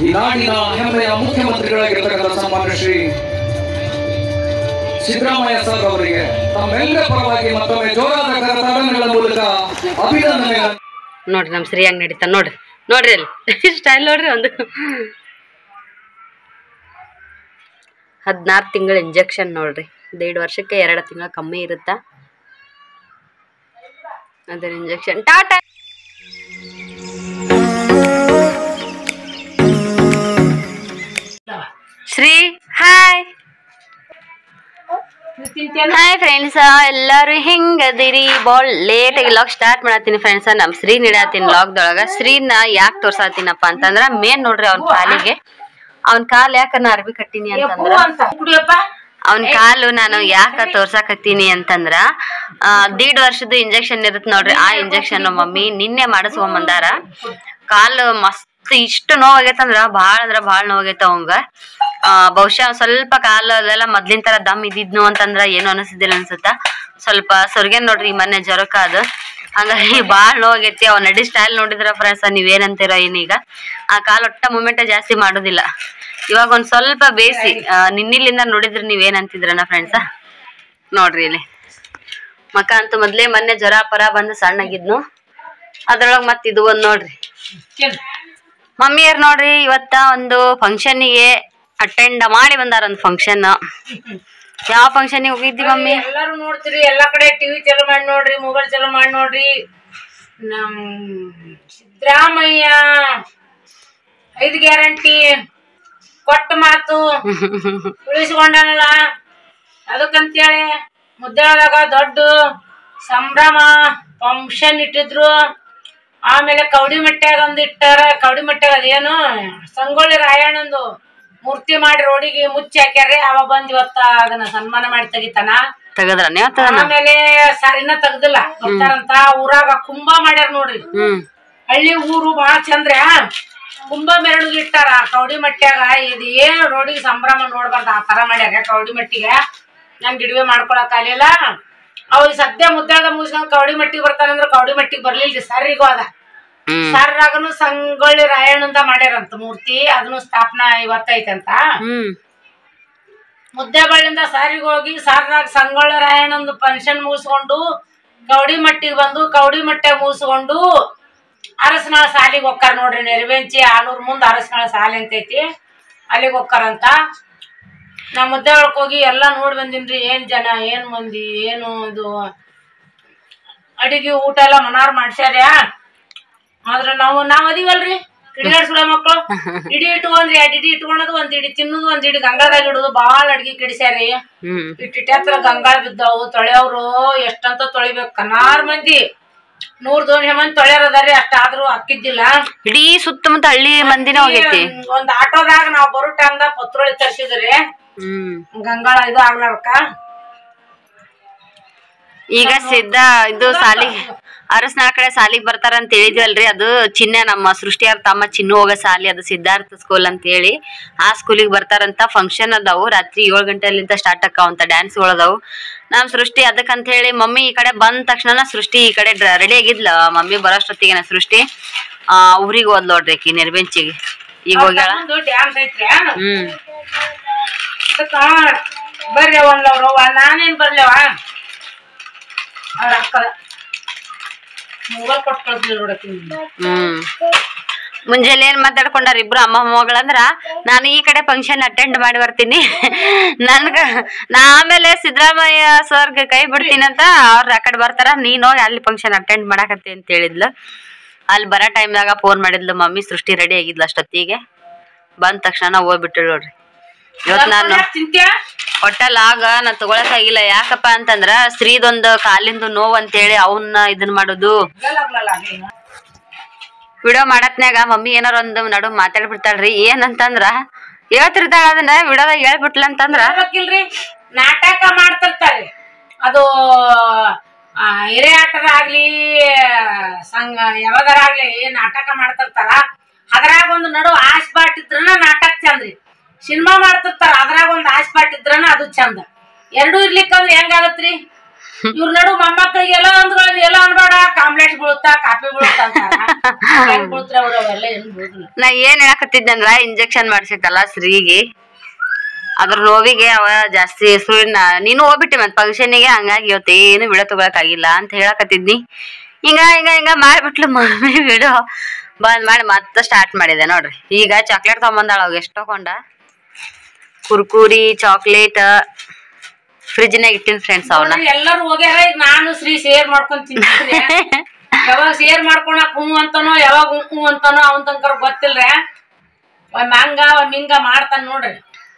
ಈ ನಾಡಿನ ಹೆಮ್ಮೆಯ ಮುಖ್ಯಮಂತ್ರಿಗಳಾಗಿರ್ತಕ್ಕಂಥ ಸನ್ಮಾನ್ಯ ಶ್ರೀ ಸಿದ್ದರಾಮಯ್ಯ ಸರ್ ಅವರಿಗೆ ತಮ್ಮೆಲ್ಲರ ಪರವಾಗಿ ಮತ್ತೊಮ್ಮೆ ಜೋರಾದ ಕರತಾಡನಗಳ ಮೂಲಕ ಅಭಿನಂದನೆಗಳನ್ನು ನೋಡ್ರಿ ನಮ್ಮ ಶ್ರೀ ಹಂಗೆ ನಡೀತಾನೆ ನೋಡ್ರಿ ನೋಡ್ರಿ ಅಲ್ಲಿ ಸ್ಟೈಲ್ ನೋಡ್ರಿ ಒಂದು ಹದಿನಾರು ತಿಂಗಳ ಇಂಜೆಕ್ಷನ್ ನೋಡ್ರಿ ದೇಡ್ ವರ್ಷಕ್ಕೆ ಎರಡು ತಿಂಗಳ ಕಮ್ಮಿ ಇರುತ್ತಾ ಅದ್ರ injection tata Shri hi hi friends ಎಲ್ಲಾರು ಹೆಂಗದಿರಿ ಬಾಳ್ ಲೇಟ್ ಆಗಿ ಲಾಗ್ ಸ್ಟಾರ್ಟ್ ಮಾಡತ್ತೀನಿ ಫ್ರೆಂಡ್ಸ್ ನಮ್ ಶ್ರೀ ನಿಡಾತೀನಿ ಲಾಗ್ದೊಳಗ ಶ್ರೀನ ಯಾಕೆ ತೋರ್ಸಾತೀನಪ್ಪ ಅಂತಂದ್ರ ಮೇನ್ ನೋಡ್ರಿ ಅವ್ನ ಕಾಲಿಗೆ ಅವ್ನ ಕಾಲ್ ಯಾಕ ನಾ ಅರ್ಬಿ ಕಟ್ಟಿನಿ ಅಂತಂದ್ರ ಅವ್ನ ಕಾಲು ನಾನು ಯಾಕ ತೋರ್ಸಾಕತ್ತೀನಿ ಅಂತಂದ್ರ ಆ, ದೀಡ್ ವರ್ಷದ ಇಂಜೆಕ್ಷನ್ ಇರುತ್ತೆ ನೋಡ್ರಿ ಆ ಇಂಜೆಕ್ಷನ್ ಮಮ್ಮಿ ನಿನ್ನೆ ಮಾಡಿಸ್ಕೊಂಡ್ ಬಂದಾರ ಕಾಲು ಮಸ್ತ್ ಇಷ್ಟು ನೋವಾಗೈತಂದ್ರ ಭಾಳ ಅಂದ್ರ ಭಾಳ ನೋವಾಗೈತ ಅವಂಗ ಆ, ಬಹುಶಃ ಸ್ವಲ್ಪ ಕಾಲು ಅದೆಲ್ಲ ಮೊದ್ಲಿನ ತರ ದಮ್ ಇದ್ದಿದ್ನು ಅಂತಂದ್ರ ಏನು ಅನಿಸಿದಿಲ್ಲ ಅನ್ಸುತ್ತ ಸ್ವಲ್ಪ ಸೊರ್ಗೇನ್ ನೋಡ್ರಿ ಈ ಮೊನ್ನೆ ಜ್ವರಕ್ಕ ಅದು ಹಂಗಾಗಿ ಭಾಳ ನೋವಾಗೈತಿ ಅವ್ ನಡಿ ಸ್ಟೈಲ್ ನೋಡಿದ್ರ ಫ್ರೆಂಡ್ಸ್ ನೀವೇನಂತೀರ ಏನೀಗ ಆ ಕಾಲ್ ಒಟ್ಟ ಮೂಮೆಂಟ್ ಜಾಸ್ತಿ ಮಾಡೋದಿಲ್ಲ ಇವಾಗ ಒಂದ್ ಸ್ವಲ್ಪ ಬೇಸಿ ಆ, ನಿನ್ನಿಲಿಂದ ನೋಡಿದ್ರೆ ನೀವೇನಂತಿದ್ರನ ಫ್ರೆಂಡ್ಸ ನೋಡ್ರಿ ಇಲ್ಲಿ ಮಕ ಅಂತೂ ಮೊದ್ಲೇ ಮೊನ್ನೆ ಜ್ವರ ಪರ ಬಂದು ಸಣ್ಣಗಿದ್ನು ಅದ್ರೊಳಗ್ ಮತ್ ಇದು ಒಂದ್ ನೋಡ್ರಿ ಮಮ್ಮಿಯರ್ ನೋಡ್ರಿ ಇವತ್ತ ಒಂದು ಫಂಕ್ಷನ್ಗೆ ಅಟೆಂಡ್ ಮಾಡಿ ಬಂದಾರ ಒಂದು ಫಂಕ್ಷನ್ ಯಾವ ಫಂಕ್ಷನ್ ಹೋಗಿದ್ದಿ ಮಮ್ಮಿ ಎಲ್ಲಾರು ನೋಡ್ತೀರಿ ಎಲ್ಲಾ ಕಡೆ ಟಿವಿ ಚಾಲು ಮಾಡಿ ನೋಡ್ರಿ ಮೊಬೈಲ್ ಚಾಲು ಮಾಡಿ ನೋಡ್ರಿ ನಮ್ ಸಿದ್ದರಾಮಯ್ಯ ಐದು ಗ್ಯಾರಂಟಿ ಕೊಟ್ಟ ಮಾತು ಉಳಿಸ್ಕೊಂಡನಲ್ಲ ಅದಕ್ಕಂತೇಳಿ ಮುದ್ದೇಳದಾಗ ದೊಡ್ಡ ಸಂಭ್ರಮ ಫಂಕ್ಷನ್ ಇಟ್ಟಿದ್ರು ಆಮೇಲೆ ಕವಡಿ ಮಟ್ಟ್ಯಾಗ ಒಂದು ಇಟ್ಟಾರ ಕವಡಿ ಮಟ್ಟ್ಯಾಗ ಅದೇನು ಸಂಗೊಳ್ಳಿ ರಾಯಣ್ಣಂದು ಮೂರ್ತಿ ಮಾಡಿ ರೋಡಿಗೆ ಮುಚ್ಚಿ ಹಾಕ್ಯಾರ್ರಿ ಅವ ಬಂದ್ ಇವತ್ತ ಅದನ್ನ ಸನ್ಮಾನ ಮಾಡಿ ತೆಗಿತಾನ ತೆಗದ್ರ ನೀವು ಆಮೇಲೆ ಸರ್ ಇನ್ನ ತೆಗ್ದಿಲ್ಲ ಬರ್ತಾರಂತ ಊರಾಗ ಕುಂಭ ಮಾಡ್ಯಾರ ನೋಡ್ರಿ ಹ್ಮ್ ಹಳ್ಳಿ ಊರು ಬಹಳ ಚಂದ್ರ ಕುಂಭ ಮೆರಳಿಗೆ ಇಟ್ಟಾರ ಕವಡಿ ಮಟ್ಟ್ಯಾಗ ಇದು ಏನು ರೋಡಿಗೆ ಸಂಭ್ರಮ ನೋಡ್ಬಾರ್ದ ಆ ತರ ಮಾಡ್ಯಾರ ಕವಡಿ ಮಟ್ಟಿಗೆ ನನ್ ಗಿಡವೆ ಮಾಡ್ಕೊಳಕ್ ಆಗ್ಲಿಲ್ಲ ಅವ್ ಈ ಸದ್ಯ ಮುದ್ದಾದ ಮುಗಿಸ್ಕೊಂಡ್ ಕವಡಿ ಮಟ್ಟಿಗೆ ಬರ್ತಾನಂದ್ರ ಕವಡಿ ಮಟ್ಟಿಗೆ ಬರ್ಲಿಲ್ರಿ ಸರ್ರಿಗೂ ಅದ ಹ್ಮ್ ಸರ್ರಾಗನು ಸಂಗೊಳ್ಳಿ ರಾಯಣ್ಣಂದ ಮಾಡ್ಯಾರಂತ ಮೂರ್ತಿ ಅದನ್ನು ಸ್ಥಾಪನಾ ಇವತ್ತೈತಂತ ಹ್ಮ್ ಮುದ್ದೆಬಳ್ಳಿಂದ ಸಾರಿಗೆ ಹೋಗಿ ಸಾರ್ನಾಗ ಸಂಗೊಳ್ಳಿ ರಾಯಣ್ಣಂದು ಫಂಕ್ಷನ್ ಮುಗಿಸ್ಕೊಂಡು ಕವಡಿ ಮಟ್ಟಿಗೆ ಬಂದು ಕವಡಿ ಮಟ್ಟೆ ಮುಗಿಸ್ಕೊಂಡು ಅರಸನಾಳ ಸಾಲಿಗೆ ಹೋಗ್ತಾರ ನೋಡ್ರಿ ನೆರವೆಂಚಿ ಆಲೂರ್ ಮುಂದೆ ಅರಸನಾಳ ಸಾಲಿ ಅಂತೈತಿ ಅಲ್ಲಿಗೆ ಹೋಗ್ತಾರಂತ ನಾ ಮುದ್ದೆ ಒಳಕ್ ಹೋಗಿ ಎಲ್ಲ ನೋಡಿ ಬಂದಿನ್ರಿ ಏನ್ ಜನ ಏನ್ ಮಂದಿ ಏನು ಇದು ಅಡಿಗೆ ಊಟ ಎಲ್ಲ ಮನಾರ್ ಮಾಡ್ಸ್ಯಾರ್ಯಾ ಆದ್ರೆ ನಾವು ನಾವ್ ಅದೀವಲ್ರಿ ಕಿಡಿಗಾಡ್ ಸುಳ ಮಕ್ಕಳು ಇಡಿ ಇಟ್ಕೊಂಡ್ರಿ ಎರಡ್ ಇಡಿ ಇಟ್ಕೊಳೋದು ಒಂದ್ ಇಡಿ ತಿನ್ನೋದು ಒಂದ್ ಇಡಿ ಗಂಗಾಳದಾಗ ಇಡುದು ಬಾಳ ಅಡ್ಗಿ ಕಿಡಿಸ್ಯಾರಿ ಹ್ಮ್ ಇಟ್ಟಿಟ್ಟ ಹತ್ರ ಗಂಗಾಳ ಬಿದ್ದಾವು ತೊಳೆಯವ್ರು ಎಷ್ಟಂತ ತೊಳಿಬೇಕು ಕನಾರ್ ಮಂದಿ ನೂರ್ ದೋಣಿ ಮಂದಿ ತೊಳ್ಯಾರ ಅದಾರಿ ಅಷ್ಟಾದ್ರೂ ಅಕ್ಕಿದ್ದಿಲ್ಲ ಇಡೀ ಸುತ್ತಮುತ್ತ ಹಳ್ಳಿ ಮಂದಿನ ಹೋಗೈತಿ ಒಂದ್ ಆಟೋದಾಗ ನಾವ್ ಬರೋ ಟೈಮ್ದಾಗ ಪತ್ರೋಳಿ ತರ್ಸಿದ್ರಿ ಹ್ಮ್ ಗಂಗಾಳ ಇದು ಆಗ್ಲಾರ್ಕ ಈಗ ಸಿದ್ಧ ಇದು ಸಾಲಿ ಅರಸನಾಳ ಕಡೆ ಸಾಲಿಗ್ ಬರ್ತಾರ ಅಂತ ಹೇಳಿದ್ವಲ್ರಿ ಅದು ಚಿನ್ನ ನಮ್ಮ ಸೃಷ್ಟಿಯಾರ್ ತಮ್ಮ ಚಿನ್ನು ಹೋಗೋ ಸಾಲಿ ಅದು ಸಿದ್ಧಾರ್ಥ ಸ್ಕೂಲ್ ಅಂತ ಹೇಳಿ ಆ ಸ್ಕೂಲಿಗೆ ಬರ್ತಾರಂತ ಫಂಕ್ಷನ್ ಅದಾವು ರಾತ್ರಿ ಏಳು ಗಂಟೆಲಿಂದ ಸ್ಟಾರ್ಟ್ ಆಕಾವಂತ ಡ್ಯಾನ್ಸ್ ಅದಾವು ನಮ್ ಸೃಷ್ಟಿ ಅದಕ್ಕಂತ ಹೇಳಿ ಮಮ್ಮಿ ಈ ಕಡೆ ಬಂದ ತಕ್ಷಣ ಸೃಷ್ಟಿ ಈ ಕಡೆ ರೆಡಿ ಆಗಿದ್ಲ ಮಮ್ಮಿ ಬರೋಷ್ಟೊತ್ತಿಗೆ ನಾ ಸೃಷ್ಟಿ ಆ ಊರಿಗೆ ಹೋದ್ ನೋಡ್ರಿ ಆಕಿ ನಿರ್ಬೆಂಚಿಗೆ ಈಗ ಹೋಗ್ಯಾಳ ಡ್ಯಾನ್ಸ್ ಐತ್ರಿ ಹ್ಮ್ ಅದಕ್ಕ ಬರ್ರಿ ಒಂದ್ಲವ್ರು ನಾನೇನ್ ಬರ್ಲೇವ ಅವ್ರ ಅಕ್ಕ ಮೊಬೈಲ್ ಕೊಟ್ಟು ಕಳ್ಸಿಲ್ಲ ನೋಡಕ್ಕೆ ಹ್ಮ್ ಮುಂಜಾನೆ ಏನ್ ಮಾತಾಡ್ಕೊಂಡಾರ ಇಬ್ರು ಅಮ್ಮ ಮಗಳಂದ್ರ ನಾನು ಈ ಕಡೆ ಫಂಕ್ಷನ್ ಅಟೆಂಡ್ ಮಾಡಿ ಬರ್ತೀನಿ ನನ್ಗ ನಾ ಆಮೇಲೆ ಸಿದ್ದರಾಮಯ್ಯ ಸರ್ಗೆ ಕೈ ಬಿಡ್ತೀನಿ ಅಂತ ಅವ್ರ ಆ ಕಡೆ ಬರ್ತಾರ ನೀನ್ ಹೋಗಿ ಅಲ್ಲಿ ಫಂಕ್ಷನ್ ಅಟೆಂಡ್ ಮಾಡಾಕತ್ತಿ ಅಂತ ಹೇಳಿದ್ಲು ಅಲ್ಲಿ ಬರೋ ಟೈಮ್ದಾಗ ಫೋನ್ ಮಾಡಿದ್ಲು ಮಮ್ಮಿ ಸೃಷ್ಟಿ ರೆಡಿ ಆಗಿದ್ಲು ಅಷ್ಟೊತ್ತಿಗೆ ಬಂದ ತಕ್ಷಣ ಹೋಗ್ಬಿಟ್ಟು ನೋಡ್ರಿ ಇವತ್ ನಾನು ತಿಂತ್ಯಾ ಒಟ್ಟಲ್ ಆಗ ನಾ ತಗೊಳಕ್ ಆಗಿಲ್ಲ ಯಾಕಪ್ಪ ಅಂತಂದ್ರ ಸ್ತ್ರೀದೊಂದು ಕಾಲಿಂದು ನೋವು ಅಂತೇಳಿ ಅವನ್ನ ಇದನ್ ಮಾಡೋದು ವಿಡಿಯೋ ಮಾಡತ್ನ್ಯಾಗ ಮಮ್ಮಿ ಏನಾರ ಒಂದ್ ನಡು ಮಾತಾಡ್ಬಿಡ್ತಾಳ್ರಿ ಏನಂತಂದ್ರ ಹೇಳ್ತಿರ್ತಾಳ ಅದನ್ನ ವಿಡಿಯೋದಾಗ ಹೇಳ್ಬಿಟ್ಲ ಅಂತಂದ್ರ ಹೇಳ್ಬೇಕಿಲ್ರಿ ನಾಟಕ ಮಾಡ್ತಿರ್ತಾರೆ ಅದು ಆ, ಹಿರೇ ಆಟದ ಆಗ್ಲಿ ಸಂಘ ಯಾವ್ದಾರ ಆಗ್ಲಿ ನಾಟಕ ಮಾಡ್ತಿರ್ತಾರ ಅದ್ರಾಗ ಒಂದು ನಡು ಆಶ್ ಬಾಟ್ ಇದ್ರನ ನಾಟಕ ಚಂದ್ರಿ ಸಿನಿಮಾ ಮಾಡ್ತಿರ್ತಾರ ಅದ್ರಾಗ ಒಂದು ಆಶ್ ಬಾಟ್ ಇದ್ರನ ಅದು ಚಂದ ಎರಡೂ ಇರ್ಲಿಕ್ಕಂದ್ರೆ ಹೆಂಗಾಗತ್ರಿ ಇವ್ರ ನಡು ಮೊಮ್ಮಕ್ಕಳಿಗೆ ಎಲ್ಲ ಅಂದ್ಗಳು ಎಲ್ಲ ಅನ್ಬೇಡ ಕಾಂಪ್ಲೆಕ್ಸ್ ಬೀಳುತ್ತಾ ಕಾಫಿ ಬೀಳುತ್ತಾ ಅಂತಾರ ಹೆಂಗ್ ಬೀಳ್ತಾರ ಅವ್ರು ಅವೆಲ್ಲ ಏನು ಬೀಳುದಿಲ್ಲ ನಾ ಏನ್ ಹೇಳಕತ್ತಿದ್ದಂದ್ರ ಇಂಜೆಕ್ಷನ್ ಮಾಡ್ಸಿದ್ದಲ್ಲ ಸ್ತ್ರೀಗೆ ಅದ್ರ ನೋವಿಗೆ ಅವ ಜಾಸ್ತಿ ಸುಳಿನ ನೀನು ಹೋಗ್ಬಿಟ್ಟಿ ಮತ್ ಫಂಕ್ಷನ್ಗೆ ಹಂಗಾಗಿ ಇವತ್ತು ಏನು ವಿಡಿಯೋ ತಗೊಳಕಾಗಿಲ್ಲ ಅಂತ ಹೇಳಕತ್ತಿದ್ನಿ ಹಿಂಗ ಹಿಂಗ ಹಿಂಗ ಮಾಡ್ಬಿಟ್ಲು ಮಮ್ಮಿ ವಿಡಿಯೋ ಬಂದ್ ಮಾಡಿ ಮತ್ತೆ ಸ್ಟಾರ್ಟ್ ಮಾಡಿದೆ ನೋಡ್ರಿ ಈಗ ಚಾಕ್ಲೇಟ್ ತಗೊಂಬಂದಾಳ ಅವಾಗ ಎಷ್ಟು ತಗೊಂಡ ಕುರ್ಕುರಿ ಚಾಕ್ಲೇಟ್ ಫ್ರಿಜ್ನಾಗ ಇಟ್ಟಿನ ಫ್ರೆಂಡ್ಸ್ ಅವನ್ನ ನೋಡ್ರಿ, ಎಲ್ಲರೂ ಹೋಗ್ಯಾರ ಈಗ ನಾನು ಶ್ರೀ ಶೇರ್ ಮಾಡ್ಕೊಂಡ್ ತಿಂತೀನಿ ಯಾವಾಗ ಶೇರ್ ಮಾಡ್ಕೊಳಕ್ ಹ್ಞೂ ಅಂತಾನೋ ಯಾವಾಗ ಹ್ಞೂ ಹ್ಞೂ ಅಂತಾನೋ ಅವನ್ ತನಕ ಗೊತ್ತಿಲ್ರ ಒಮ್ಮೆ ಹಂಗ ಒಮ್ಮೆ ಹಿಂಗ ಮಾಡ್ತಾನ ನೋಡ್ರಿ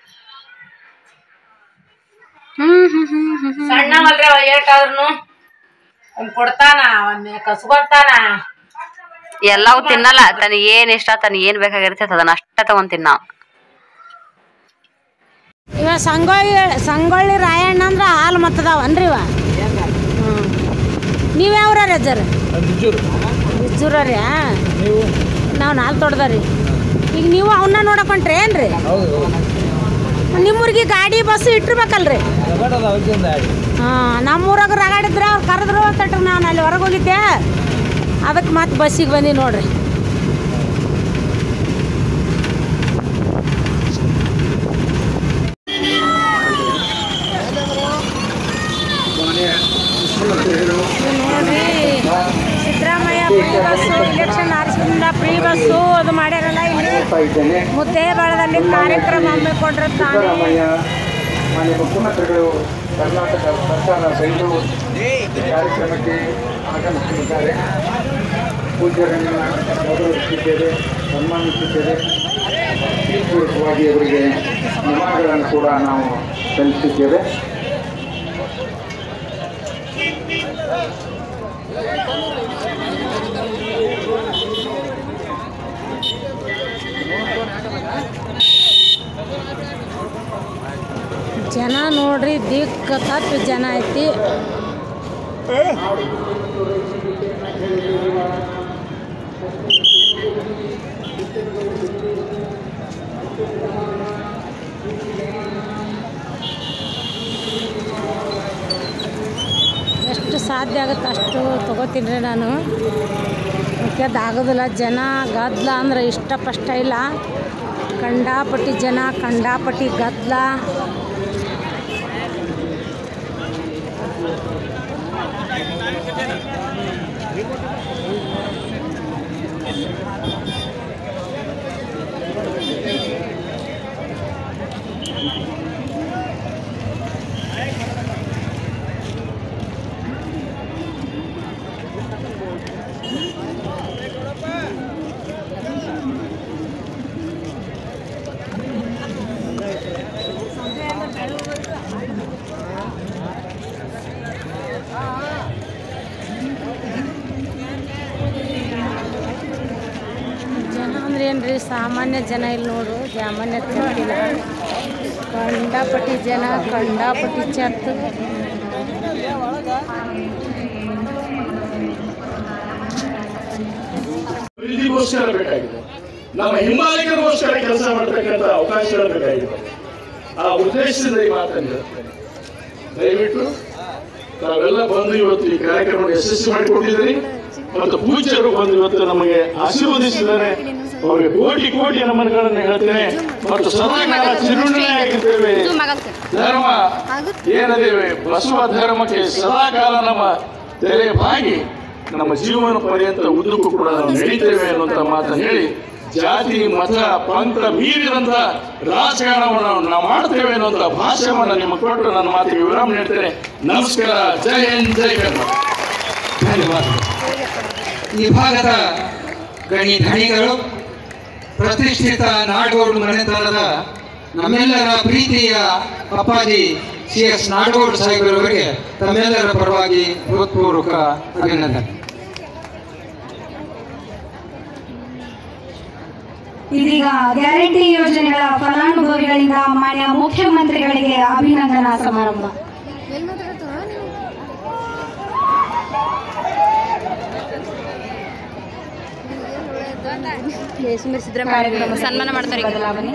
ಹ್ಮ್ ಹ್ಮ್ ಹ್ಮ್ ಹ್ಮ್ ಹ್ಮ್. ಸಣ್ಣವಲ್ರಿ ಅವ ಏಟಾದ್ರೂ ಒಮ್ಮೆ ಕೊಡ್ತಾನ ಒಮ್ಮೆ ಕಸ್ಕೊಂತಾನ ಎಲ್ಲವೂ ತಿನ್ನಲ್ಲ ತನಗೆ ಏನ್ ಇಷ್ಟ ತನಗೆ ಏನ್ ಬೇಕಾಗಿರುತ್ತೆ ಅದನ್ನ ಅಷ್ಟ ತಗೊಂತೀನಿ ನಾವು ಇವ ಸಂಗೊಳ್ಳಿ ಸಂಗೊಳ್ಳಿ ರಾಯಣ್ಣ ಅಂದ್ರೆ ಹಾಲು ಮತ್ತದವನ್ರಿ ಇವ ಹ್ಞೂ ನೀವು ಯಾವ್ರ ರಜರ್ ಬಿಜ್ಜೂರ ರೀ ನಾವು ನಾಲ್ ತೊಡ್ದರಿ ಈಗ ನೀವು ಅವನ್ನ ನೋಡಕ್ ಹೊಂಟ್ರಿ ಏನ್ರಿ ನಿಮ್ಮೂರಿಗೆ ಗಾಡಿ ಬಸ್ ಇಟ್ಟಿರ್ಬೇಕಲ್ರಿ ಹಾಂ ನಮ್ಮೂರಾಗ ರಗಾಡಿದ್ರೆ ಅವ್ರು ಕರೆದ್ರು ತಟ್ರಿ ನಾನು ಅಲ್ಲಿ ಹೊರಗೆ ಹೋಗಿದ್ದೆ ಅದಕ್ಕೆ ಮತ್ತೆ ಬಸ್ಸಿಗೆ ಬಂದಿ ನೋಡ್ರಿ ನೋಡ್ರಿ ಸಿದ್ದರಾಮಯ್ಯ ಫ್ರೀ ಬಸ್ಸು ಇಲೆಕ್ಷನ್ ಆರಿಸಿದ್ರಿಂದ ಫ್ರೀ ಬಸ್ಸು ಅದು ಮಾಡ್ಯಾರಲ್ಲ ಇಲ್ಲಿ ಮುದ್ದೇಬಾಳದಲ್ಲಿ ಕಾರ್ಯಕ್ರಮ ಹಮ್ಮಿಕೊಂಡಿರ್ತಾನೆ ಸಿದ್ದರಾಮಯ್ಯ ಮಾನ್ಯ ಮುಖ್ಯಮಂತ್ರಿಗಳು ಕರ್ನಾಟಕ ಸರ್ಕಾರ ಬೆಂಗಳೂರು ಕಾರ್ಯಕ್ರಮಕ್ಕೆ ಆಗಮಿಸಲಿದ್ದಾರೆ ಪೂಜ್ಯರನ್ನು ಗೌರವಿಸುತ್ತಿದ್ದೇವೆ ಸನ್ಮಾನಿಸುತ್ತೇವೆ ಈ ಪೂರ್ವಕವಾಗಿ ಅವರಿಗೆ ನಮನಗಳನ್ನು ಕೂಡ ನಾವು ಸಲ್ಲಿಸುತ್ತೇವೆ ಜನ ನೋಡ್ರಿ ದಿಕ್ಕ ತಪ್ಪಿ ಜನ ಐತಿ ಎಷ್ಟು ಸಾಧ್ಯ ಆಗುತ್ತೆ ಅಷ್ಟು ತಗೋತೀನಿ ರೀ ನಾನು ಮುಖ್ಯದ ಆಗೋದಿಲ್ಲ ಜನ ಗದ್ದಲ ಅಂದ್ರೆ ಇಷ್ಟಪಷ್ಟ ಇಲ್ಲ ಕಂಡಾಪಟ್ಟಿ ಜನ ಕಂಡಾಪಟ್ಟಿ ಗದ್ದಲ ಜನ ಅಂದ್ರೆ ಏನ್ರಿ ಸಾಮಾನ್ಯ ಜನ ಇಲ್ಲಿ ನೋಡು ಸಾಮಾನ್ಯ ತಿಂತಿಲ್ಲ ಕಂಡಾಪಟ್ಟಿ ಜನ ಕಂಡಾಪಟ್ಟಿ ಚತ್ ಪ್ರೀತಿಗೋಸ್ಕರ ಬೇಕಾಗಿದೆ ನಮ್ಮ ಹಿಂಬಾಲಿಕರಿಗೋಸ್ಕರ ಕೆಲಸ ಮಾಡತಕ್ಕಂಥ ಅವಕಾಶಗಳು ಬೇಕಾಗಿದೆ ಆ ಉದ್ದೇಶದಿಂದ ಈ ಮಾತನ್ನು ಹೇಳ್ತೇನೆ ದಯವಿಟ್ಟು ತಾವೆಲ್ಲ ಬಂದು ಇವತ್ತು ಈ ಕಾರ್ಯಕ್ರಮ ಯಶಸ್ವಿ ಮಾಡಿಕೊಟ್ಟಿದ್ದೀರಿ ಮತ್ತು ಪೂಜ್ಯರು ಬಂದು ಇವತ್ತು ನಮಗೆ ಆಶೀರ್ವದಿಸಿದ್ದಾರೆ ಅವರಿಗೆ ಕೋಟಿ ಕೋಟಿ ನಮನಗಳನ್ನು ಹೇಳ್ತೇನೆ ಮತ್ತು ಸದಾ ಕಾಲ ಚಿರುಣಿಯಾಗಿದ್ದೇವೆ ಧರ್ಮ ಏನದೇವೆ ಬಸವ ಧರ್ಮಕ್ಕೆ ಸದಾ ಕಾಲ ನಮ್ಮ ತೆರೆ ಬಾಗಿ ನಮ್ಮ ಜೀವನ ಪರ್ಯಂತ ಉದ್ದಕ್ಕೂ ಕೂಡ ನಾವು ನಡೀತೇವೆ ಅನ್ನುವಂಥ ಮಾತನ್ನು ಹೇಳಿ ಜಾತಿ ಮತ ಪಂಥ ಮೀರಿದಂತ ರಾಜಕಾರಣವನ್ನು ನಾವು ಮಾಡ್ತೇವೆ ಅನ್ನುವಂಥ ಭಾಷಣವನ್ನು ನಿಮಗೆ ಕೊಟ್ಟು ನನ್ನ ಮಾತಿಗೆ ವಿರಾಮ ನೀಡ್ತೇನೆ ನಮಸ್ಕಾರ ಜೈ ಹಿಂದ್ ಜೈ ಕರ್ನಾಟಕ ಧನ್ಯವಾದ ಈ ಭಾಗದ ಗಣಿ ಧಣಿಗಳು ಪ್ರತಿಷ್ಠಿತ ನಾಡಗೌಡ ಮನೆತನದ ನಮ್ಮೆಲ್ಲರ ಪ್ರೀತಿಯ ಅಪ್ಪಾಜಿ ಸಿ ಎಸ್ ನಾಡಗೌಡ ಸಾಹೇಬರವರಿಗೆ ತಮ್ಮೆಲ್ಲರ ಪರವಾಗಿ ಹೃತ್ಪೂರ್ವಕ ಅಭಿನಂದನೆ ಇದೀಗ ಗ್ಯಾರಂಟಿ ಯೋಜನೆಗಳ ಫಲಾನುಭವಿಗಳಿಂದ ಮಾನ್ಯ ಮುಖ್ಯಮಂತ್ರಿಗಳಿಗೆ ಅಭಿನಂದನಾ ಸಮಾರಂಭ ಸನ್ಮಾನ ಮಾಡ್ತಾರೆ ಈಗ. ಬದಲಾವಣೆ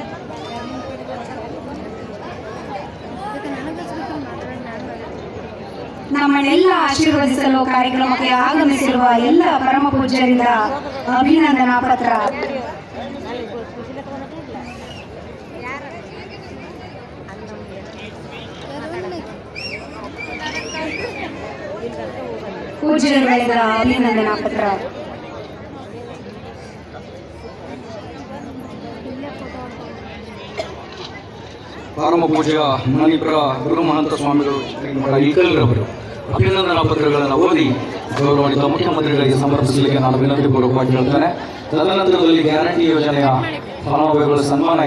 ನಮ್ಮನ್ನೆಲ್ಲ ಆಶೀರ್ವದಿಸಲು ಕಾರ್ಯಕ್ರಮಕ್ಕೆ ಆಗಮಿಸಿರುವ ಎಲ್ಲ ಪರಮ ಪೂಜ್ಯರಿಂದ ಅಭಿನಂದನಾ ಪತ್ರ ಪೂಜ್ಯರುಗಳಿಂದ ಅಭಿನಂದನಾ ಪತ್ರ ಪರಮ ಪೂಜ್ಯ ಮಣಿಪುರ ಗುರು ಮಹಂತ ಸ್ವಾಮಿಗಳು ಶ್ರೀಮಠ ಇಲ್ಕಲ್ರವರು ಅಭಿನಂದನಾ ಪತ್ರಗಳನ್ನು ಓದಿ ಗೌರವಾನ್ವಿತ ಮುಖ್ಯಮಂತ್ರಿಗಳಿಗೆ ಸಮರ್ಪಿಸಲಿಕ್ಕೆ ನಾನು ವಿನಂತಿ ಪೂರ್ವಕವಾಗಿ ಹೇಳ್ತೇನೆ ತದನಂತರದಲ್ಲಿ ಗ್ಯಾರಂಟಿ ಯೋಜನೆಯ ಫಲಾನುಭವಿಗಳ ಸನ್ಮಾನ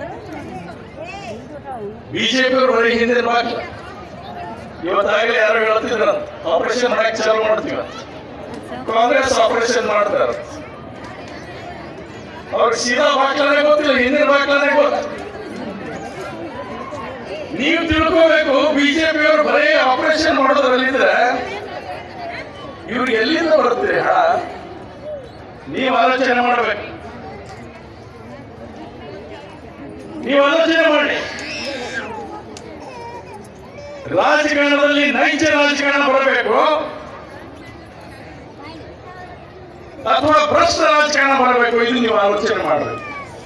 ಬಿಜೆಪಿಯವರು ಬರೀ ಹಿಂದಿನ ಬಾಕಿ ಇವತ್ತಾಗಲೇ ಯಾರು ಹೇಳ್ತಿದ್ರ ಆಪರೇಷನ್ ಮಾಡಕ್ ಚಾಲು ಮಾಡ್ತೀವ ಕಾಂಗ್ರೆಸ್ ಆಪರೇಷನ್ ಮಾಡ್ತಾರ ಅವ್ರಿಗೆ ಸೀದಾ ಬಾಕ್ಲನೇ ಗೊತ್ತಿಲ್ಲ ಹಿಂದಿನ ಬಾಕ್ಲನೇ ಗೊತ್ತ ನೀವು ತಿಳ್ಕೋಬೇಕು ಬಿಜೆಪಿಯವರು ಬರೀ ಆಪರೇಷನ್ ಮಾಡೋದ್ರಲ್ಲಿದ್ರೆ ಇವ್ರಿಗೆ ಎಲ್ಲಿಂದ ಬರ್ತೀರಿ ಹಣ ನೀವು ಆಲೋಚನೆ ಮಾಡ್ಬೇಕು ನೀವು ಆಲೋಚನೆ ಮಾಡಿ ರಾಜಕಾರಣದಲ್ಲಿ ನೈಜ ರಾಜಕಾರಣ ಬರಬೇಕು ಅಥವಾ ಭ್ರಷ್ಟ ರಾಜಕಾರಣ ಬರಬೇಕು ಇದು ನೀವು ಆಲೋಚನೆ ಮಾಡಬೇಕು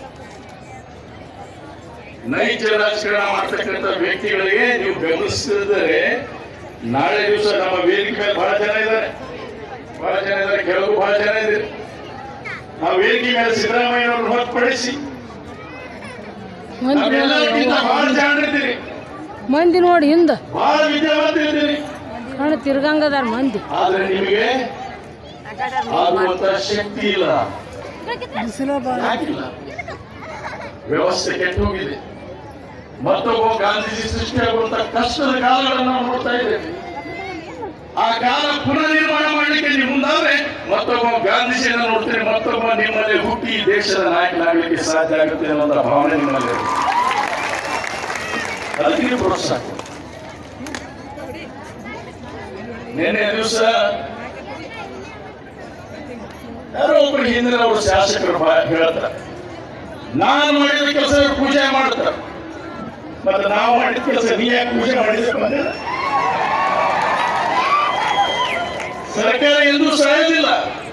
ನೈಜ ರಾಜಕಾರಣ ಮಾಡ್ತಕ್ಕಂಥ ವ್ಯಕ್ತಿಗಳಿಗೆ ನೀವು ಬೆಂಬಲಿಸಿದರೆ ನಾಳೆ ದಿವಸ ನಮ್ಮ ವೇದಿಕೆ ಮೇಲೆ ಬಹಳ ಜನ ಇದ್ದಾರೆ ಬಹಳ ಜನ ಇದ್ದಾರೆ ಕೆಲವು ಬಹಳ ಜನ ಇದ್ದಾರೆ ಆ ವೇದಿಕೆ ಮೇಲೆ ಸಿದ್ದರಾಮಯ್ಯನವರು ಹೊರತುಪಡಿಸಿ ನಾವೆಲ್ಲರಿಗಿಂತ ಬಹಳ ಜಾಣರಿದ್ದೀರಿ ಮಂದಿ ನೋಡಿ ಹಿಂದ ಬಹಳ ವಿದ್ಯಾವಂತರಿದ್ದೀರಿ ಕಣ್ಣು ತಿರ್ಗಂಗದಾರ ಮಂದಿ ಆದ್ರೆ ನಿಮಗೆ ಆಗುವಂತ ಶಕ್ತಿ ಇಲ್ಲ ಯಾಕಿಲ್ಲ ವ್ಯವಸ್ಥೆ ಕೆಟ್ಟು ಹೋಗಿದೆ ಮತ್ತೊಬ್ಬ ಗಾಂಧೀಜಿ ಸೃಷ್ಟಿಯಾಗುವಂತ ಕಷ್ಟದ ಕಾಲಗಳನ್ನು ನಾವು ನೋಡ್ತಾ ಇದ್ದೇವೆ ಆ ಕಾಲ ಪುನಃ ನಿರ್ಮಾಣ ಮಾಡಲಿಕ್ಕೆ ನೀವು ಮುಂದಾದ್ರೆ ಮತ್ತೊಬ್ಬ ಗಾಂಧೀಜಿಯನ್ನು ನೋಡ್ತೀರಿ ಮತ್ತೊಬ್ಬ ನಿಮ್ಮಲ್ಲಿ ಹುಟ್ಟಿ ದೇಶದ ನಾಯಕನಾಗಲಿಕ್ಕೆ ಸಾಧ್ಯ ಆಗುತ್ತೆ ಅನ್ನೋಂಥ ಭಾವನೆ ನಿಮ್ಮಲ್ಲಿ ಇದೆ. ಅದಕ್ಕೆ ನೀವು ಪ್ರೋತ್ಸಾಹ ಕೊಡಿ. ನಿನ್ನೆ ದಿವಸ ಯಾರೋ ಒಬ್ರು ಹಿಂದಿನವರು ಶಾಸಕರು ಬಾ- ಹೇಳ್ತಾರೆ ನಾನು ಮಾಡಿದ ಕೆಲಸ ಪೂಜೆ ಮಾಡ್ತಾರೆ ಮತ್ತೆ ನಾವು ಮಾಡಿದ ಕೆಲಸ ನೀ ಯಾಕೆ ಪೂಜೆ ಮಾಡಿದ್ರೆ ಬಂದಿಲ್ಲ ಸರ್ಕಾರ ಎಂದೂ ಸಾಯೋದಿಲ್ಲ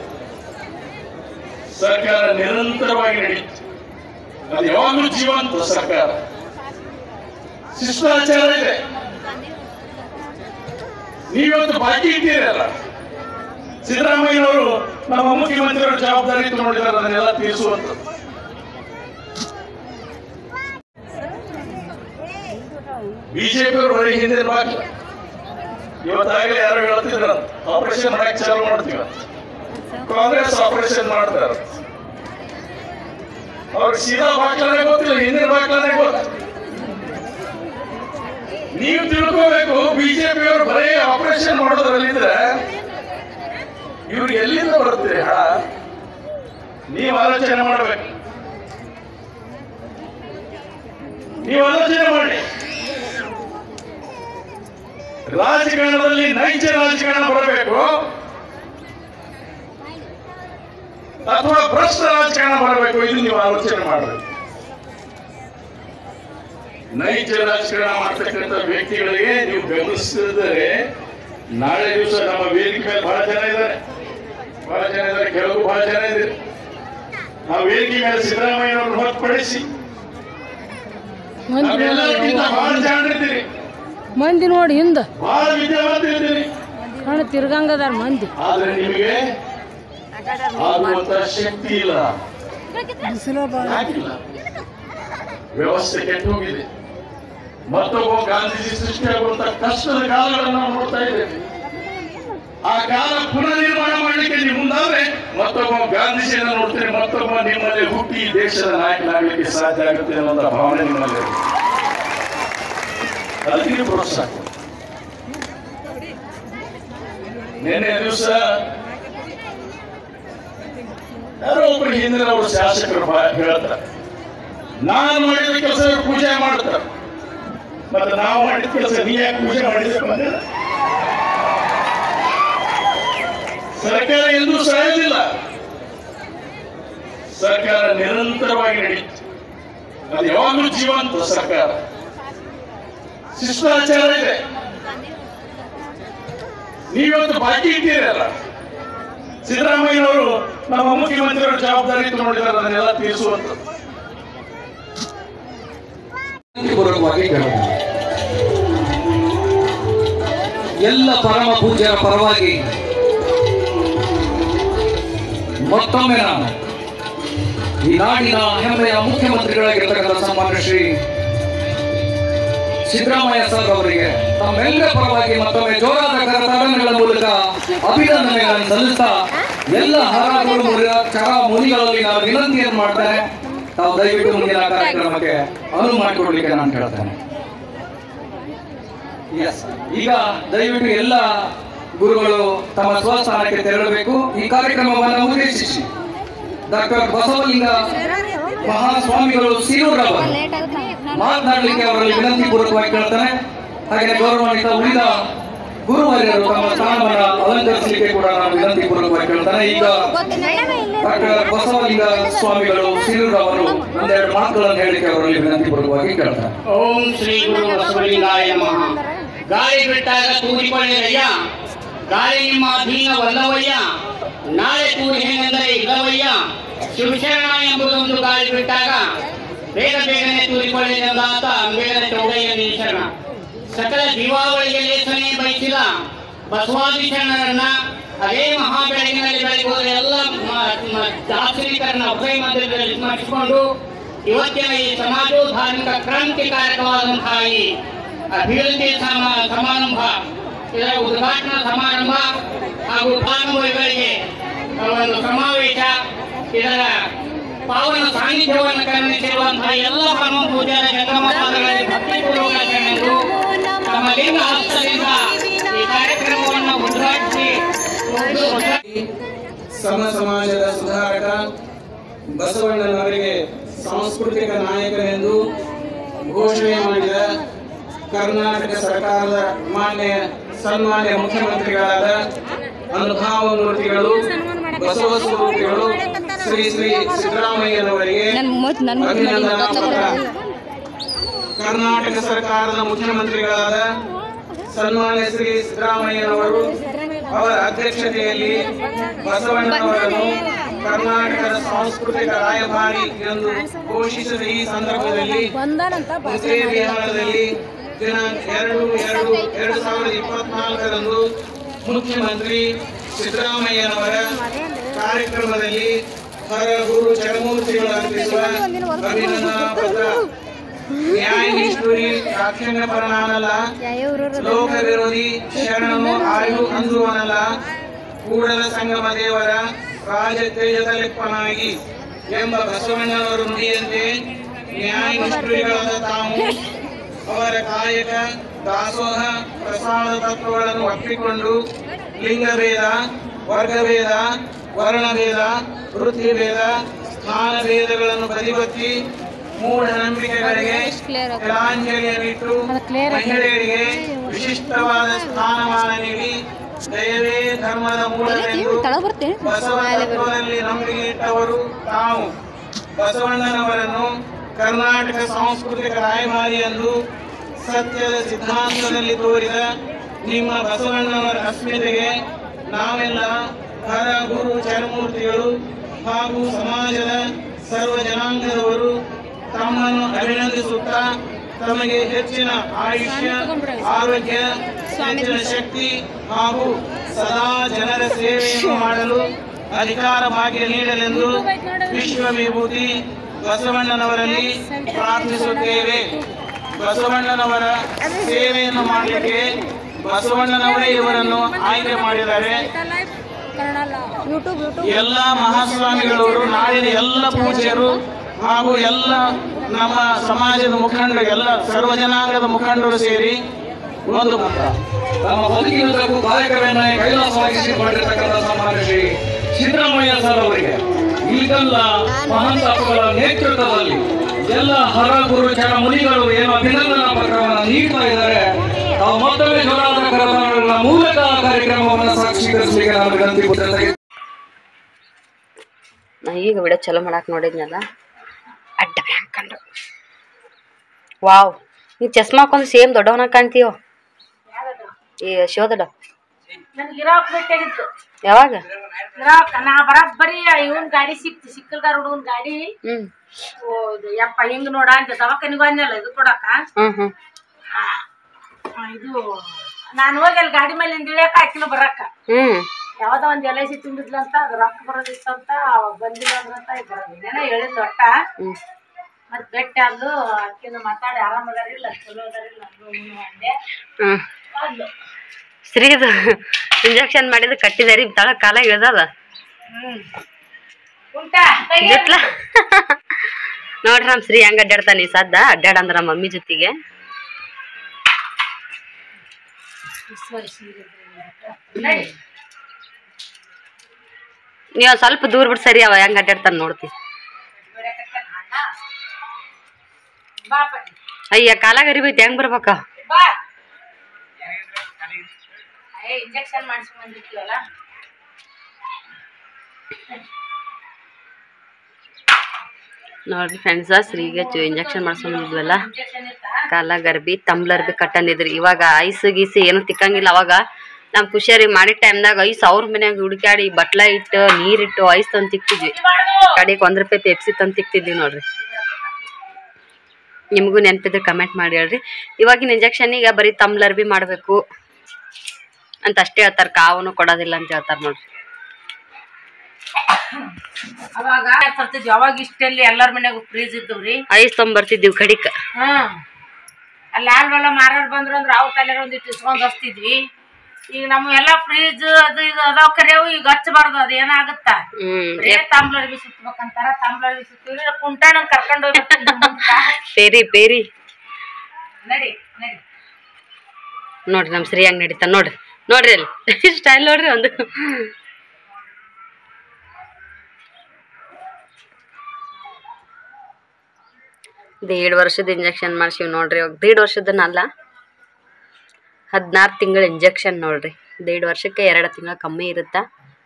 ಸರ್ಕಾರ ನಿರಂತರವಾಗಿ ನಡೀತು ಅದು ಯಾವಾಗಲೂ ಜೀವಂತ ಸರ್ಕಾರ ಶಿಷ್ಟಾಚಾರ ಇದೆ ನೀವತ್ತು ಬಾಕಿ ಇದ್ದೀರಲ್ಲ ಸಿದ್ದರಾಮಯ್ಯನವರು ನಮ್ಮ ಮುಖ್ಯಮಂತ್ರಿಯವರ ಜವಾಬ್ದಾರಿ ತಗೊಂಡಿದ್ದಾರೆ ಅದನ್ನೆಲ್ಲ ತೀರಿಸುವಂತ ಬಿಜೆಪಿಯವರು ಬರೀ ಹಿಂದಿನ ಬಾಕಿ ಇವತ್ತಾಗಲೇ ಯಾರು ಹೇಳ್ತಿದ್ರ ಆಪರೇಷನ್ ಮಾಡಕ್ ಚಾಲು ಮಾಡ್ತೀವ ಕಾಂಗ್ರೆಸ್ ಆಪರೇಷನ್ ಮಾಡ್ತಾರ ಅವ್ರಿಗೆ ಸೀದಾ ಬಾಕ್ಲನೇ ಗೊತ್ತಿಲ್ಲ ಹಿಂದಿನ ಬಾಕ್ಲನೇ ಗೊತ್ತ ನೀವು ತಿಳ್ಕೋಬೇಕು ಬಿಜೆಪಿಯವರು ಬರೀ ಆಪರೇಷನ್ ಮಾಡೋದ್ರಲ್ಲಿದ್ರೆ ಇವ್ರಿಗೆ ಎಲ್ಲಿಂದ ಬರ್ತೀರಿ ಹಣ ನೀವು ಆಲೋಚನೆ ಮಾಡಬೇಕು ನೀವು ಆಲೋಚನೆ ಮಾಡಿ ರಾಜಕಾರಣದಲ್ಲಿ ನೈಜ ರಾಜಕಾರಣ ಬರಬೇಕು ಅಥವಾ ಭ್ರಷ್ಟ ರಾಜಕಾರಣ ಬರಬೇಕು ಇದು ನೀವು ಆಲೋಚನೆ ಮಾಡಬೇಕು ನೈಜ ರಾಜಕಾರಣ ಮಾಡ್ತಕ್ಕಂಥ ವ್ಯಕ್ತಿಗಳಿಗೆ ನೀವು ಬೆಂಬಲಿಸಿದರೆ ನಾಳೆ ದಿವಸ ನಮ್ಮ ವೇದಿಕೆ ಮೇಲೆ ಬಹಳ ಜನ ಇದ್ದಾರೆ ಬಹಳ ಜನ ಇದ್ದಾರೆ ಕೆಲವು ಬಹಳ ಜನ ಇದ್ದಾರೆ ಆ ವೇದಿಕೆ ಮೇಲೆ ಸಿದ್ದರಾಮಯ್ಯನವರು ಹೊರತುಪಡಿಸಿ ಮಂದಿ ನಾವೆಲ್ಲರಿಗಿಂತ ಬಹಳ ಜಾಣರಿದ್ದೀರಿ ಮಂದಿ ನೋಡಿ ಹಿಂದ ಬಹಳ ವಿದ್ಯಾವಂತರಿದ್ದೀರಿ ಕಣ್ಣು ತಿರ್ಗಂಗದಾರ ಮಂದಿ ಆದ್ರೆ ನಿಮಗೆ ಆಗುವಂತ ಶಕ್ತಿ ಇಲ್ಲ ಯಾಕಿಲ್ಲ ವ್ಯವಸ್ಥೆ ಕೆಟ್ಟು ಹೋಗಿದೆ ಮತ್ತೊಬ್ಬ ಗಾಂಧೀಜಿ ಸೃಷ್ಟಿಯಾಗುವಂತ ಕಷ್ಟದ ಕಾಲಗಳನ್ನು ನಾವು ನೋಡ್ತಾ ಇದ್ದೇವೆ ಆ ಕಾಲ ಪುನಃ ನಿರ್ಮಾಣ ಮಾಡಲಿಕ್ಕೆ ನೀವು ಮುಂದಾದ್ರೆ ಮತ್ತೊಬ್ಬ ಗಾಂಧೀಜಿಯನ್ನು ನೋಡ್ತೀರಿ ಮತ್ತೊಬ್ಬ ನಿಮ್ಮಲ್ಲಿ ಹುಟ್ಟಿ ದೇಶದ ನಾಯಕನಾಗಲಿಕ್ಕೆ ಸಾಧ್ಯ ಆಗುತ್ತೆ ಅನ್ನೋಂಥ ಭಾವನೆ ನಿಮ್ಮಲ್ಲಿ ಇದೆ. ಅದಕ್ಕೆ ನೀವು ಪ್ರೋತ್ಸಾಹ ಕೊಡಿ. ನಿನ್ನೆ ದಿವಸ ಯಾರೋ ಒಬ್ರು ಹಿಂದಿನವರು ಶಾಸಕರು ಬಾ- ಹೇಳ್ತಾರೆ ನಾನು ಮಾಡಿದ ಕೆಲಸ ಪೂಜೆ ಮಾಡ್ತಾರೆ ಮತ್ತೆ ನಾವು ಮಾಡಿದ ಕೆಲಸ ನೀ ಯಾಕೆ ಪೂಜೆ ಮಾಡಿದ್ರೆ ಬಂದಿಲ್ಲ ಸರ್ಕಾರ ಎಂದೂ ಸಾಯೋದಿಲ್ಲ ಸರ್ಕಾರ ನಿರಂತರವಾಗಿ ನಡೀತು ಅದು ಯಾವಾಗಲೂ ಜೀವಂತ ಸರ್ಕಾರ ಶಿಷ್ಟಾಚಾರ ಇದೆ ನೀವತ್ತು ಬಾಕಿ ಇದ್ದೀರಲ್ಲ ಸಿದ್ದರಾಮಯ್ಯನವರು ನಮ್ಮ ಮುಖ್ಯಮಂತ್ರಿಗಳ ಜವಾಬ್ದಾರಿ ತಗೊಂಡಿದ್ದಾರೆ ಅದನ್ನೆಲ್ಲ ತೀರಿಸುವಂಥದ್ದು ಪೂರ್ವಕವಾಗಿ ಕೇಳೋಣ ಎಲ್ಲ ಪರಮ ಪೂಜ್ಯರ ಪರವಾಗಿ ಮತ್ತೊಮ್ಮೆ ನಾನು ಈ ನಾಡಿನ ಹೆಮ್ಮೆಯ ಮುಖ್ಯಮಂತ್ರಿಗಳಾಗಿರ್ತಕ್ಕಂಥ ಸನ್ಮಾನ್ಯ ಶ್ರೀ ಸಿದ್ದರಾಮಯ್ಯ ಸರ್ ಅವರಿಗೆ ತಮ್ಮೆಲ್ಲರ ಪರವಾಗಿ ಮತ್ತೊಮ್ಮೆ ಜೋರಾದ ಕರತಾಡನಗಳ ಮೂಲಕ ಅಭಿನಂದನೆಗಳನ್ನು ಸಲ್ಲಿಸ್ತಾ ಎಲ್ಲ ಹರಗುರು ಮುರಿಯ ಚರ ಮುನಿಗಳಲ್ಲಿ ನಾನು ವಿನಂತಿಯನ್ನು ಮಾಡ್ತೇನೆ ತಾವು ದಯವಿಟ್ಟು ಮುಂದಿನ ಕಾರ್ಯಕ್ರಮಕ್ಕೆ ಅನುವು ಮಾಡಿಕೊಡ್ಲಿಕ್ಕೆ ನಾನು ಹೇಳ್ತೇನೆ Yes. ಈಗ ದಯವಿಟ್ಟು ಎಲ್ಲ ಗುರುಗಳು ತಮ್ಮ ಸ್ವಸ್ಥಾನಕ್ಕೆ ತೆರಳಬೇಕು ಈ ಕಾರ್ಯಕ್ರಮವನ್ನು ಉದ್ದೇಶಿಸಿ ಡಾಕ್ಟರ್ ಬಸವಲಿಂಗ ಮಹಾಸ್ವಾಮಿಗಳು ಸೀರೂರವರು ಮಾತನಾಡಲಿಕ್ಕೆ ಅವರಲ್ಲಿ ವಿನಂತಿ ಪೂರ್ವಕವಾಗಿ ಕೇಳ್ತಾನೆ ಹಾಗೆ ಗೌರವಾನ್ವಿತ ಉಳಿದ ಗುರುವರ್ಯರು ತಮ್ಮ ಸ್ಥಾನವನ್ನು ಅಲಂಕರಿಸಲಿಕ್ಕೆ ಕೂಡ ನಾನು ವಿನಂತಿ ಪೂರ್ವಕವಾಗಿ ಕೇಳ್ತಾನೆ ಈಗ ಡಾಕ್ಟರ್ ಬಸವಲಿಂಗ ಸ್ವಾಮಿಗಳು ಸೀರೂರವರು ಒಂದೆರಡು ಮಾತುಗಳನ್ನು ಹೇಳಲಿಕ್ಕೆ ಅವರಲ್ಲಿ ವಿನಂತಿ ಪೂರ್ವಕವಾಗಿ ಕೇಳ್ತಾರೆ ಓಂ ಶ್ರೀ ಗುರು ಬಸವಲಿಂಗಾಯ ನಮಃ ಗಾಳಿ ಬಿಟ್ಟಾಗ ತೂರಿಕೊಳ್ಳಿರಯ್ಯ ಗಾಳಿ ನಿಮ್ಮ ಅಧೀನವಲ್ಲವಯ್ಯ ನಾಳೆ ತೂರಿಹೇನೆಂದರೆ ಇಲ್ಲವಯ್ಯ ಶಿವಶರಣ ಎಂಬುದೊಂದು ಗಾಳಿ ಬಿಟ್ಟಾಗ ಬೇಗ ಬೇಗನೆ ತೂರಿಕೊಳ್ಳಿರೆಂದಾತ ಬೇಗನೆ ಚೌಡಯ್ಯ ನೀಶರಣ ಸಕಲ ಜೀವಾವಳಿಗೆ ಲೇಖನೆ ಬಯಸಿದ ಬಸವಾದಿ ಶರಣರನ್ನ ಅದೇ ಮಹಾಬೆಳಗಿನಲ್ಲಿ ಬೆಳಗುವ ಎಲ್ಲ ಮ- ಮ- ದಾರ್ಶನಿಕರನ್ನ ಅಭಯ ಮಂದಿರದಲ್ಲಿ ಸ್ಮರಿಸಿಕೊಂಡು ಇವತ್ತಿನ ಈ ಸಮಾಜೋಧಾರ್ಮಿಕ ಕ್ರಾಂತಿಕಾರಕವಾದಂತಹ ಈ ಅಭಿವೃದ್ಧಿ ಸಮ ಸಮಾರಂಭ ಇದರ ಉದ್ಘಾಟನಾ ಸಮಾರಂಭ ಹಾಗೂ ಫಲಾನುಭವಿಗಳಿಗೆ ಒಂದು ಸಮಾವೇಶ ಇದರ ಪಾವನ ಸಾನ್ನಿಧ್ಯವನ್ನು ಕರುಣಿಸಿರುವಂತಹ ಎಲ್ಲ ಪರಮ ಪೂಜ್ಯರ ಜಂಗಮ ಪಾದಗಳಲ್ಲಿ ಭಕ್ತಿಪೂರ್ವಕ ಶರಣರು ತಮ್ಮ ಲಿಂಗ ಹಸ್ತದಿಂದ ಈ ಕಾರ್ಯಕ್ರಮವನ್ನು ಉದ್ಘಾಟಿಸಿ ಉದ್ಘಾಟಿಸಿ ಸಮ ಸಮಾಜದ ಸುಧಾರಕ ಬಸವಣ್ಣನವರಿಗೆ ಸಾಂಸ್ಕೃತಿಕ ನಾಯಕನೆಂದು ಘೋಷಣೆ ಮಾಡಿದ ಕರ್ನಾಟಕ ಸರ್ಕಾರದ ಮಾನ್ಯ ಸನ್ಮಾನ್ಯ ಮುಖ್ಯಮಂತ್ರಿಗಳಾದ ಅನುಭಾವ ಮೂರ್ತಿಗಳು ಬಸವ ಸ್ವರೂಪಿಗಳು ಶ್ರೀ ಶ್ರೀ ಸಿದ್ದರಾಮಯ್ಯನವರಿಗೆ ಅಭಿನಂದನಾ ಪತ್ರ ಕರ್ನಾಟಕ ಸರ್ಕಾರದ ಮುಖ್ಯಮಂತ್ರಿಗಳಾದ ಸನ್ಮಾನ್ಯ ಶ್ರೀ ಸಿದ್ದರಾಮಯ್ಯನವರು ಅವರ ಅಧ್ಯಕ್ಷತೆಯಲ್ಲಿ ಬಸವಣ್ಣನವರನ್ನು ಕರ್ನಾಟಕದ ಸಾಂಸ್ಕೃತಿಕ ರಾಯಭಾರಿ ಎಂದು ಘೋಷಿಸಿದ ಈ ಸಂದರ್ಭದಲ್ಲಿ ಮುಸೇ ಬಿಹಾರದಲ್ಲಿ ದಿನಾಂಕ ಎರಡು ಎರಡು ಎರಡು ಸಾವಿರದ ಇಪ್ಪತ್ನಾಲ್ಕರಂದು ಮುಖ್ಯಮಂತ್ರಿ ಸಿದ್ದರಾಮಯ್ಯನವರ ಕಾರ್ಯಕ್ರಮದಲ್ಲಿ ಹರ ಗುರು ಚರಮೂರ್ತಿಗಳು ಅರ್ಪಿಸುವ ಅಭಿನಂದನಾ ಪತ್ರ ನ್ಯಾಯ ನಿಷ್ಠುರಿ ದಾಕ್ಷಿಣ್ಯ ಪರನಾನಲ್ಲ ಲೋಕ ವಿರೋಧಿ ಶರಣನು ಆಯು ಅಂದುವನಲ್ಲ ಕೂಡಲ ಸಂಗಮ ದೇವರ ರಾಜ ತೇಜತಲೆಪ್ಪನಾಗಿ ಎಂಬ ಬಸವಣ್ಣನವರು ನುಡಿಯಂತೆ ನ್ಯಾಯ ನಿಷ್ಠುರಿಗಳಾದ ತಾವು ಅವರ ಕಾಯಕ ದಾಸೋಹ ಪ್ರಸಾದ ತತ್ವಗಳನ್ನು ಒಪ್ಪಿಕೊಂಡು ಲಿಂಗಭೇದ ವರ್ಗಭೇದ ವರ್ಣಭೇದ ವೃತ್ತಿಭೇದ ಸ್ಥಾನ ಭೇದಗಳನ್ನು ಬದಿಗೊತ್ತಿ ಮೂಢನಂಬಿಕೆಗಳಿಗೆ ತಿಲಾಂಜಲಿಯನ್ನಿಟ್ಟು ಮಹಿಳೆಯರಿಗೆ ವಿಶಿಷ್ಟವಾದ ಸ್ಥಾನಮಾನ ನೀಡಿ ದಯವೇ ಧರ್ಮದ ಮೂಲವೆಂದು ಬಸವ ತತ್ವದಲ್ಲಿ ನಂಬಿಕೆ ಇಟ್ಟವರು ತಾವು ಬಸವಣ್ಣನವರನ್ನು ಕರ್ನಾಟಕ ಸಾಂಸ್ಕೃತಿಕ ರಾಯಭಾರಿ ಎಂದು ಸತ್ಯದ ಸಿದ್ಧಾಂತದಲ್ಲಿ ತೋರಿದ ನಿಮ್ಮ ಬಸವಣ್ಣನವರ ಅಸ್ಮಿತೆಗೆ ನಾವೆಲ್ಲ ಹರ ಗುರು ಚರಮೂರ್ತಿಗಳು ಹಾಗೂ ಸಮಾಜದ ಸರ್ವ ಜನಾಂಗದವರು ತಮ್ಮನ್ನು ಅಭಿನಂದಿಸುತ್ತಾ ತಮಗೆ ಹೆಚ್ಚಿನ ಆಯುಷ್ಯ ಆರೋಗ್ಯ ಹೆಚ್ಚಿನ ಶಕ್ತಿ ಹಾಗೂ ಸದಾ ಜನರ ಸೇವೆಯನ್ನು ಮಾಡಲು ಅಧಿಕಾರ ಭಾಗ್ಯ ನೀಡಲೆಂದು ವಿಶ್ವ ವಿಭೂತಿ ಬಸವಣ್ಣನವರಲ್ಲಿ ಪ್ರಾರ್ಥಿಸುತ್ತೇವೆ ಬಸವಣ್ಣನವರ ಸೇವೆಯನ್ನು ಮಾಡಲಿಕ್ಕೆ ಬಸವಣ್ಣನವರೇ ಇವರನ್ನು ಆಯ್ಕೆ ಮಾಡಿದ್ದಾರೆ ಎಲ್ಲ ಮಹಾಸ್ವಾಮಿಗಳವರು ನಾಡಿನ ಎಲ್ಲ ಪೂಜ್ಯರು ಹಾಗೂ ಎಲ್ಲ ನಮ್ಮ ಸಮಾಜದ ಮುಖಂಡರು ಎಲ್ಲ ಸರ್ವ ಜನಾಂಗದ ಮುಖಂಡರು ಸೇರಿ ಒಂದು ತಮ್ಮ ಬದುಕಿನುದ್ದಕ್ಕೂ ಕಾಯಕವನ್ನ ಕೈಲಾಸವಾಗಿಸಿ ಮಾಡಿರ್ತಕ್ಕಂಥ ಸನ್ಮಾನ್ಯ ಶ್ರೀ ಸಿದ್ದರಾಮಯ್ಯ ಸರ್ ಅವರಿಗೆ ಈಗೆಲ್ಲ ಮಹಂತಗಳ ನೇತೃತ್ವದಲ್ಲಿ ಎಲ್ಲ ಹರ ಗುರು ಜನ ಮುನಿಗಳು ಏನು ಅಭಿನಂದನಾ ಪತ್ರವನ್ನು ನೀಡ್ತಾ ಇದ್ದಾರೆ ತಾವು ಮತ್ತೊಮ್ಮೆ ಜೋರಾದ ಕರತಾಳಗಳ ಮೂಲಕ ಕಾರ್ಯಕ್ರಮವನ್ನು ಸಾಕ್ಷೀಕರಿಸಲಿಕ್ಕೆ ನಾನು ವಿನಂತಿ ಪುತ್ರರಿಗೆ ನಾ ಈಗ ವಿಡಿಯೋ ಚಲೋ ಮಾಡಕ್ ನೋಡಿದ್ನಲ್ಲ ಅಡ್ಡ ಬ್ಯಾಂಕಂಡು ವಾವ್ ನೀ ಚಸ್ಮಾ ಹಾಕೊಂಡು ಸೇಮ್ ದೊಡ್ಡವನ ಕಾಣ್ತೀಯೋ ಈ ಶೋದಡ ನನ್ಗೆ ಗಿರಾಕ್ ಬೇಕಾಗಿತ್ತು ಯಾವಾಗ ಗಿರಾಕ್ ನಾ ಬರಬ್ಬರಿ ಇವನ್ ಗಾಡಿ ಸಿಕ್ತು ಸಿಕ್ಕಲ್ಗಾರ ಹುಡುಗನ್ ಗಾಡಿ ಹ್ಮ್ ಓ, ಇದು ಯಪ್ಪ ಹಿಂಗ್ ನೋಡ ಅಂತ ದವಾಖಾನಿಗೆ ಬಂದಲ್ಲ ಇದು ಕೊಡಕ ಹ್ಮ್ ಹ್ಮ್ ಆ, ಇದು ನಾನು ಹೋಗಿ ಅಲ್ಲಿ ಗಾಡಿ ಮೇಲೆ ಇಳಿಯಕ ಹಾಕಿಲ್ಲ ಬರಕ್ಕ ಹ್ಮ್ ಯಾವ್ದೋ ಒಂದ್ ಎಲ್ ಐ ಸಿ ತುಂಬಿದ್ಲಂತ ಅದು ರೊಕ್ಕ ಬರೋದಿತ್ತಂತ ಅವಾಗ ಬಂದಿಲ್ಲ ಅಂದ್ರಂತ ಈಗ ಬರೋದಿಲ್ಲ ಏನೋ ಹೇಳಿದ್ಲು ಒಟ್ಟ ಹ್ಮ್ ಮತ್ ಭೇಟಿ ಆದ್ಲು ಅಕ್ಕಿನ ಮಾತಾಡಿ ಆರಾಮ ಅದಾರಿಲ್ಲ ಚಲೋ ಅದಾರಿಲ್ಲ ಅಂದ್ಲು ಹ್ಞೂ ಅಂದೆ ಹ್ಮ್ ಅಂದ್ಲು ಸ್ತ್ರೀದು ಇಂಜೆಕ್ಷನ್ ಮಾಡಿದ್ದು ಕಟ್ಟಿದಾರಿ ತಳ ಕಾಲ ಇಳ್ದದ ಹ್ಮ್ ಉಂಟಾ ಜೊತ್ಲ ನೋಡ್ರಿ ನಮ್ ಶ್ರೀ ಹೆಂಗ್ ಅಡ್ಡಾಡ್ತಾನ ಈ ಸದ್ದ ಅಡ್ಡಾಡ ಅಂದ್ರ ನಮ್ಮ ಮಮ್ಮಿ ಜೊತೆಗೆ ನಡಿ ನೀವ್ ಒಂದ್ ಸ್ವಲ್ಪ ದೂರ ಬಿಟ್ಟು ಸರಿ ಅವ ಹೆಂಗ್ ಅಡ್ಡಾಡ್ತಾನ ನೋಡ್ತಿ ಬಾ ಪಟ್ಟಿ ಅಯ್ಯ ಕಾಲಾಗ ಅರಿಬೈತಿ ಹೆಂಗ್ ಬರ್ಬೇಕ ಬಾ ಏ ಇಂಜೆಕ್ಷನ್ ಮಾಡಿಸ್ಕೊಂಡ್ ಬಂದಿರ್ತೀವಲ್ಲ ನೋಡ್ರಿ ಫ್ರೆಂಡ್ಸ ಶ್ರೀಗೆ ಇಂಜೆಕ್ಷನ್ ಮಾಡ್ಸ್ಕೊಂಡಿದ್ವಲ್ಲ ಇಂಜೆಕ್ಷನ್ ಇತ್ತಾ ಕಾಲಾಗ ಅರ್ಬಿ ತಂಬ್ಲರ್ ಬಿ ಕಟ್ಟಂದಿದ್ರಿ ಇವಾಗ ಐಸ್ ಗೀಸ್ ಏನು ತಿಕ್ಕಂಗಿಲ್ಲ ಅವಾಗ ನಮ್ ಖುಷಿಯರಿ ಮಾಡಿದ ಟೈಮ್ದಾಗ ಐಸ್ ಅವ್ರ ಮನ್ಯಾಗ ಹುಡುಕ್ಯಾಡಿ ಬಟ್ಲ ಇಟ್ಟು ನೀರಿಟ್ಟು ಐಸ್ ತಂದು ತಿಕ್ತಿದ್ವಿ ಕಡೆಗೆ ಒಂದ್ ರೂಪಾಯಿ ಪೆಪ್ಸಿ ತಂದು ತಿಕ್ತಿದ್ವಿ ನೋಡ್ರಿ ನಿಮಗೂ ನೆನಪಿದ್ರೆ ಕಮೆಂಟ್ ಮಾಡಿ ಹೇಳ್ರಿ ಇವಾಗಿನ ಇಂಜೆಕ್ಷನ್ ಈಗ ಬರೀ ತಮ್ಲರ್ ಬಿ ಮಾಡಬೇಕು ಅಂತ ಅಷ್ಟೇ ಹೇಳ್ತಾರೆ ಕಾವನು ಕೊಡೋದಿಲ್ಲ ಅಂತ ಹೇಳ್ತಾರೆ ನೋಡ್ರಿ ಅವಾಗ ತರ್ತಿದ್ವಿ ಅವಾಗ ಇಷ್ಟೆಲ್ಲಿ ಎಲ್ಲಾರ ಮನ್ಯಾಗ ಫ್ರೀಜ್ ಇದ್ದವ್ರಿ ಐಸ್ ತೊಂಬರ್ತಿದ್ದೀವಿ ಕಡಿಕ ಹ್ಮ್ ಅಲ್ಲಿ ಯಾಲ್ವೆಲ್ಲ ಮಾರಾಡ್ ಬಂದ್ರು ಅಂದ್ರೆ ಅವ್ ತಲೆ ಒಂದಿಟ್ಟು ಇಸ್ಕೊಂಡ್ ಹಚ್ತಿದ್ವಿ ಈಗ ನಮ್ಮ ಎಲ್ಲಾ ಫ್ರೀಜ್ ಅದು ಇದು ಅದಾವ ಕರೆಯವು ಈಗ ಹಚ್ಚಬಾರ್ದು ಅದ ಏನಾಗುತ್ತ ಹ್ಮ್ ಬರೇ ತಾಂಬ್ಲರ್ ಬಿ ಸುತ್ಬೇಕಂತಾರ ತಾಂಬ್ಲರ್ ಬಿ ಸುತ್ತಿವಿ ಕುಂಟಾಣ ಕರ್ಕೊಂಡ್ ಹೋಗ್ಬೇಕು ಪೇರಿ ಪೇರಿ ನಡಿ ನಡಿ ನೋಡ್ರಿ ನಮ್ ಶ್ರೀ ಹಂಗ್ ನಡೀತಾನ ನೋಡ್ರಿ ನೋಡ್ರಿ ಅಲ್ಲಿ ಸ್ಟೈಲ್ ನೋಡ್ರಿ ಒಂದು ದೇಡ್ ವರ್ಷದ ಇಂಜೆಕ್ಷನ್ ಮಾಡ್ಸಿವಿ ನೋಡ್ರಿ ಇವಾಗ ದೇಡ್ ವರ್ಷದನಲ್ಲ ಹದಿನಾರು ತಿಂಗಳ ಇಂಜೆಕ್ಷನ್ ನೋಡ್ರಿ ದೇಡ್ ವರ್ಷಕ್ಕೆ ಎರಡು ತಿಂಗಳ ಕಮ್ಮಿ ಇರುತ್ತಾ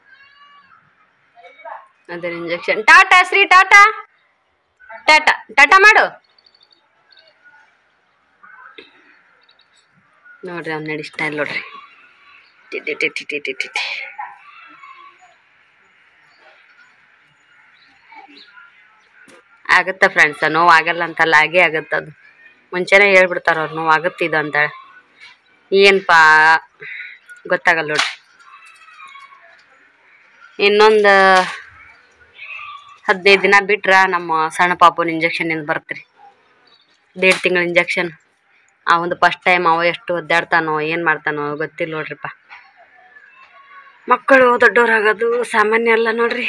ಅದ್ರ injection tata Shri tata tata tata ಮಾಡು ನೋಡ್ರಿ ಅವ್ನ ನಡಿ ಸ್ಟೈಲ್ ನೋಡ್ರಿ ಟಿ ಟಿ ಟಿ ಟಿ ಟಿ ಟಿ ಟಿ ಟಿ. ಆಗತ್ತ ಫ್ರೆಂಡ್ಸ ನೋವು ಆಗಲ್ಲ ಅಂತಲ್ಲ ಆಗೇ ಆಗತ್ತ ಅದು ಮುಂಚೆನೇ ಹೇಳ್ಬಿಡ್ತಾರ ಅವ್ರು ನೋವು ಆಗುತ್ತಿದ್ದು ಅಂತ ಏನಪ್ಪಾ ಗೊತ್ತಾಗಲ್ಲ ನೋಡ್ರಿ ಇನ್ನೊಂದು ಹದಿನೈದು ದಿನ ಬಿಟ್ರ ನಮ್ಮ ಸಣ್ಣ ಪಾಪನ ಇಂಜೆಕ್ಷನ್ ಇಂದ ಬರ್ತ್ರಿ ದೇಡ್ ತಿಂಗಳ ಇಂಜೆಕ್ಷನ್ ಆ ಒಂದು ಫಸ್ಟ್ ಟೈಮ್ ಅವ ಎಷ್ಟು ಒದ್ದಾಡ್ತಾನೋ ಏನು ಮಾಡ್ತಾನೋ ಗೊತ್ತಿಲ್ಲ ನೋಡ್ರಿಪ್ಪ ಮಕ್ಕಳು ದೊಡ್ಡವರಾಗೋದು ಸಾಮಾನ್ಯ ಅಲ್ಲ ನೋಡ್ರಿ